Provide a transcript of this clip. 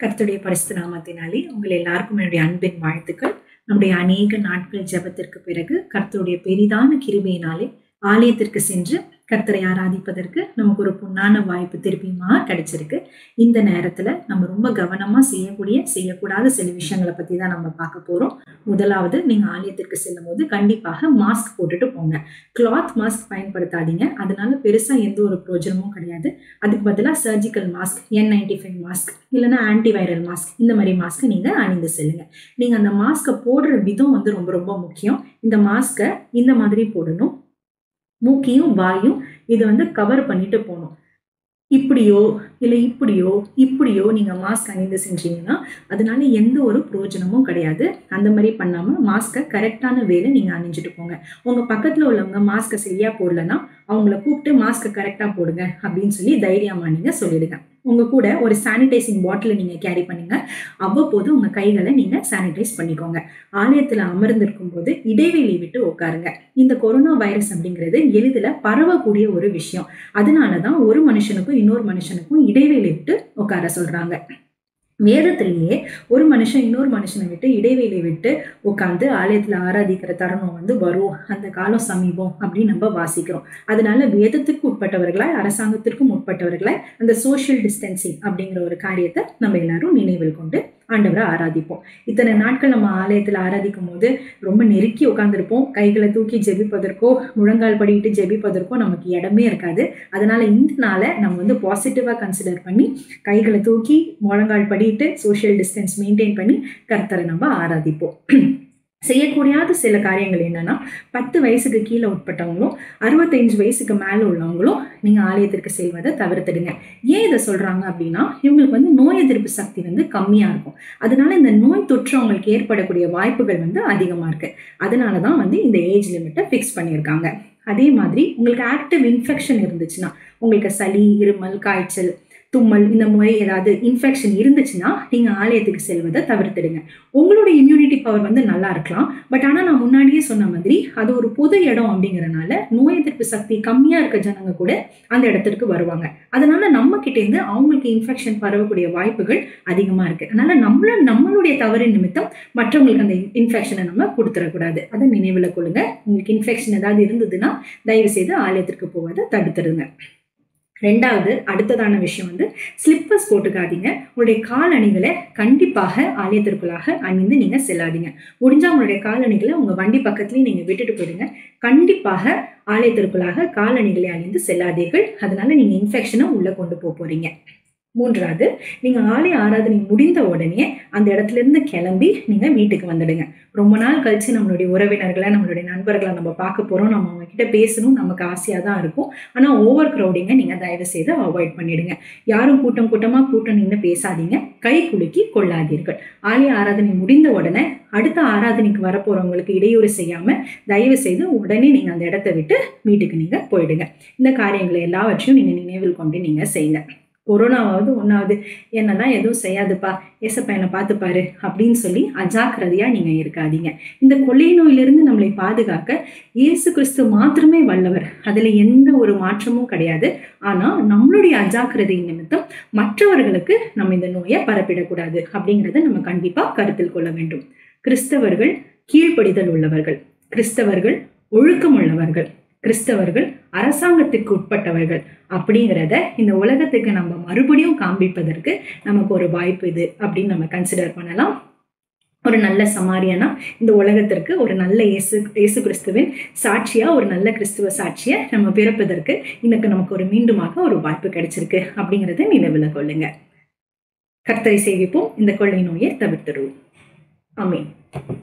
கர்த்தருடைய பரிசுத்த நாமத்தினாலே உங்கள் எல்லாருக்கும் என்னுடைய அன்பின் வாழ்த்துக்கள் நம்முடைய அநேக நாட்கள் ஜெபத்திற்கு பிறகு கர்த்தருடைய பெரிதான கிருபையினாலே ஆலயத்திற்கு சென்று கர்த்தரை ஆராதிப்பதற்கு நமக்கு ஒரு பொன்னான வாய்ப்பு திருப்பியுமா கிடைச்சிருக்கு இந்த நேரத்துல நம்ம ரொம்ப கவனமா செய்யக்கூடிய செய்யக்கூடாத சில விஷயங்களை பத்தி தான் நம்ம பார்க்க போறோம் முதலாவது நீங்க ஆலயத்திற்கு செல்லும் போது கண்டிப்பாக மாஸ்க் போட்டுட்டு போங்க கிளாத் மாஸ்க் பயன்படுத்தாதீங்க அதனால பெருசா எந்த ஒரு பிரயோஜனமும் கிடையாது அதுக்கு பதிலாக surgical mask N ninety five mask இல்லைன்னா ஆன்டிவைரல் மாஸ்க் இந்த மாதிரி மாஸ்க்கை நீங்கள் அணிந்து செல்லுங்க நீங்கள் அந்த மாஸ்க்கை போடுற விதம் வந்து ரொம்ப ரொம்ப முக்கியம் இந்த மாஸ்க்கை இந்த மாதிரி போடணும் மூக்கையும் வாயும் இதை வந்து கவர் பண்ணிட்டு போகணும் இப்படியோ இல்லை இப்படியோ இப்படியோ நீங்கள் மாஸ்க் அணிந்து செஞ்சீங்கன்னா அதனால எந்த ஒரு பிரயோஜனமும் கிடையாது அந்த மாதிரி பண்ணாமல் மாஸ்க்கை கரெக்டான வேலை நீங்கள் அணிஞ்சிட்டு போங்க உங்கள் பக்கத்தில் உள்ளவங்க மாஸ்க்கை சரியாக போடலன்னா அவங்கள கூப்பிட்டு மாஸ்க்கை கரெக்டாக போடுங்க அப்படின்னு சொல்லி தைரியமாக நீங்கள் சொல்லிடுங்க உங்கள் கூட ஒரு சானிடைசிங் பாட்டிலை நீங்கள் கேரி பண்ணுங்க அவ்வப்போது உங்கள் கைகளை நீங்கள் சானிடைஸ் பண்ணிக்கோங்க ஆலயத்தில் அமர்ந்திருக்கும் போது இடைவெளி விட்டு உட்காருங்க இந்த கொரோனா வைரஸ் அப்படிங்கிறது எளிதில் பரவக்கூடிய ஒரு விஷயம் அதனால தான் ஒரு மனுஷனுக்கும் இன்னொரு மனுஷனுக்கும் இடைவெளி விட்டு உட்கார சொல்கிறாங்க வேதத்திலேயே ஒரு மனுஷன் இன்னொரு மனுஷனை விட்டு இடைவெளி விட்டு உட்காந்து ஆலயத்தில் ஆராதிக்கிற தருணம் வந்து வரும் அந்த காலம் சமீபம் அப்படின்னு நம்ம வாசிக்கிறோம் அதனால வேதத்துக்கு உட்பட்டவர்களாய் அரசாங்கத்திற்கும் உட்பட்டவர்களாய் அந்த சோஷியல் டிஸ்டன்சிங் அப்படிங்கிற ஒரு காரியத்தை நம்ம எல்லாரும் நினைவில் கொண்டு ஆண்டவரை ஆராதிப்போம் இத்தனை நாட்கள் நம்ம ஆலயத்தில் ஆராதிக்கும் போது ரொம்ப நெருக்கி உட்காந்துருப்போம் கைகளை தூக்கி ஜெபிப்பதற்கோ முழங்கால் படிட்டு ஜெபிப்பதற்கோ நமக்கு இடமே இருக்காது அதனால இந்த நாளை நம்ம வந்து பாசிட்டிவாக கன்சிடர் பண்ணி கைகளை தூக்கி முழங்கால் படிட்டு சோஷியல் டிஸ்டன்ஸ் மெயின்டைன் பண்ணி கர்த்தரை நம்ம ஆராதிப்போம் செய்யக்கூடியாத சில காரியங்கள் என்னன்னா பத்து வயசுக்கு கீழே உட்பட்டவங்களும் அறுபத்தஞ்சு வயசுக்கு மேலே உள்ளவங்களும் நீங்கள் ஆலயத்திற்கு செல்வதை தவிர்த்துடுங்க ஏன் இதை சொல்கிறாங்க அப்படின்னா இவங்களுக்கு வந்து நோய் எதிர்ப்பு சக்தி வந்து கம்மியாக இருக்கும் அதனால இந்த நோய் தொற்று அவங்களுக்கு ஏற்படக்கூடிய வாய்ப்புகள் வந்து அதிகமாக இருக்குது அதனால தான் வந்து இந்த ஏஜ் லிமிட்டை ஃபிக்ஸ் பண்ணியிருக்காங்க அதே மாதிரி உங்களுக்கு ஆக்டிவ் இன்ஃபெக்ஷன் இருந்துச்சுன்னா உங்களுக்கு சளி இருமல் காய்ச்சல் தும்மல் இந்த மாதிரி ஏதாவது இன்ஃபெக்ஷன் இருந்துச்சுன்னா நீங்கள் ஆலயத்துக்கு செல்வதை தவிர்த்துடுங்க உங்களோட இம்யூனிட்டி பவர் வந்து நல்லா இருக்கலாம் பட் ஆனால் நான் முன்னாடியே சொன்ன மாதிரி அது ஒரு பொது இடம் அப்படிங்கிறனால நோய் எதிர்ப்பு சக்தி கம்மியாக இருக்க ஜனங்க கூட அந்த இடத்திற்கு வருவாங்க அதனால நம்ம கிட்டேருந்து அவங்களுக்கு இன்ஃபெக்ஷன் பரவக்கூடிய வாய்ப்புகள் அதிகமாக இருக்கு அதனால நம்மள நம்மளுடைய தவறின் நிமித்தம் மற்றவங்களுக்கு அந்த இன்ஃபெக்ஷனை நம்ம கொடுத்துடக்கூடாது அதை நினைவில் கொள்ளுங்க உங்களுக்கு இன்ஃபெக்ஷன் ஏதாவது இருந்ததுன்னா தயவு செய்து ஆலயத்திற்கு போவதை தடுத்துடுங்க ரெண்டாவது அடுத்ததான விஷயம் வந்து ஸ்லிப்பர்ஸ் போட்டுக்காதீங்க உங்களுடைய காலணிகளை கண்டிப்பாக ஆலயத்திற்குள்ளாக அணிந்து நீங்கள் செல்லாதீங்க முடிஞ்சால் உங்களுடைய காலணிகளை உங்கள் வண்டி பக்கத்துலேயும் நீங்கள் விட்டுட்டு போயிடுங்க கண்டிப்பாக ஆலயத்திற்குள்ளாக காலணிகளை அணிந்து செல்லாதீர்கள் அதனால நீங்கள் இன்ஃபெக்ஷனை உள்ளே கொண்டு போக போகிறீங்க மூன்றாவது நீங்கள் ஆலய ஆராதனை முடிந்த உடனே அந்த இடத்துல இருந்து கிளம்பி நீங்கள் வீட்டுக்கு வந்துடுங்க ரொம்ப நாள் கழிச்சு நம்மளுடைய உறவினர்களை நம்மளுடைய நண்பர்களை நம்ம பார்க்க போகிறோம் நம்ம அவங்க கிட்ட பேசணும் நமக்கு ஆசையாக தான் இருக்கும் ஆனால் ஓவர் க்ரௌடிங்கை நீங்கள் தயவு செய்து அவாய்ட் பண்ணிடுங்க யாரும் கூட்டம் கூட்டமாக கூட்டம் நின்று பேசாதீங்க கை குலுக்கி கொள்ளாதீர்கள் ஆலய ஆராதனை முடிந்த உடனே அடுத்த ஆராதனைக்கு வரப்போகிறவங்களுக்கு இடையூறு செய்யாமல் தயவு செய்து உடனே நீங்கள் அந்த இடத்த விட்டு வீட்டுக்கு நீங்கள் போயிடுங்க இந்த காரியங்களை எல்லாவற்றையும் நீங்கள் நினைவில் கொண்டு நீங்கள் செய்யுங்க கொரோனாவாவது ஒன்றாவது என்னெல்லாம் எதுவும் செய்யாதுப்பா ஏசப்பா என்னை பார்த்துப்பாரு அப்படின்னு சொல்லி அஜாக்கிரதையாக நீங்கள் இருக்காதீங்க இந்த கொள்ளை நோயிலிருந்து நம்மளை பாதுகாக்க இயேசு கிறிஸ்து மாத்திரமே வல்லவர் அதில் எந்த ஒரு மாற்றமும் கிடையாது ஆனால் நம்மளுடைய அஜாக்கிரதை நிமித்தம் மற்றவர்களுக்கு நம்ம இந்த நோயை பரப்பிடக்கூடாது அப்படிங்கிறத நம்ம கண்டிப்பாக கருத்தில் கொள்ள வேண்டும் கிறிஸ்தவர்கள் கீழ்ப்படிதல் உள்ளவர்கள் கிறிஸ்தவர்கள் ஒழுக்கம் உள்ளவர்கள் கிறிஸ்தவர்கள் அரசாங்கத்துக்கு உட்பட்டவர்கள் அப்படிங்கிறத இந்த உலகத்துக்கு நம்ம மறுபடியும் காண்பிப்பதற்கு நமக்கு ஒரு வாய்ப்பு இது அப்படின்னு நம்ம கன்சிடர் பண்ணலாம் ஒரு நல்ல சமாரியனா இந்த உலகத்திற்கு ஒரு நல்ல இயேசு இயேசு கிறிஸ்துவின் சாட்சியா ஒரு நல்ல கிறிஸ்துவ சாட்சியை நம்ம பிறப்பதற்கு இன்னைக்கு நமக்கு ஒரு மீண்டுமாக ஒரு வாய்ப்பு கிடைச்சிருக்கு அப்படிங்கிறத நினைவில் கொள்ளுங்க கர்த்தரை சேவிப்போம் இந்த கொள்ளை நோயை தவிர்த்துடுவோம் ஆமீன்